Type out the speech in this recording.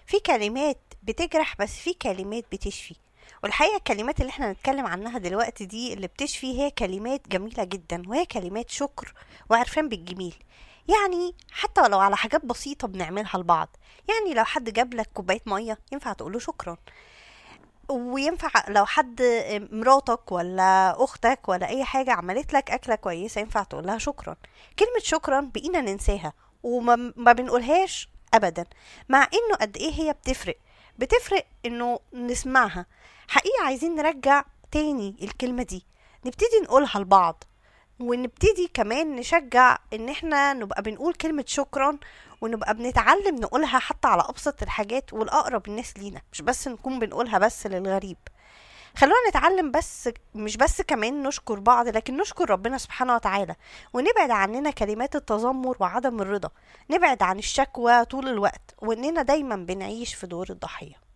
في كلمات بتجرح بس في كلمات بتشفي والحقيقة الكلمات اللي احنا هنتكلم عنها دلوقتي دي اللي بتشفي هي كلمات جميلة جدا وهي كلمات شكر وعرفان بالجميل يعني حتى ولو على حاجات بسيطة بنعملها لبعض يعني لو حد جاب لك كوباية مية ينفع تقوله شكرا وينفع لو حد مراتك ولا اختك ولا اي حاجة عملت لك اكلة كويسة ينفع تقولها شكرا كلمة شكرا بقينا ننساها وما ما بنقولهاش ابدا مع انه قد ايه هي بتفرق بتفرق انه نسمعها حقيقة عايزين نرجع تاني الكلمة دي نبتدي نقولها لبعض ونبتدي كمان نشجع ان احنا نبقى بنقول كلمة شكرا ونبقى بنتعلم نقولها حتى على ابسط الحاجات والاقرب الناس لينا مش بس نكون بنقولها بس للغريب خلونا نتعلم بس مش بس كمان نشكر بعض لكن نشكر ربنا سبحانه وتعالى ونبعد عننا كلمات التذمر وعدم الرضا نبعد عن الشكوى طول الوقت واننا دايما بنعيش في دور الضحيه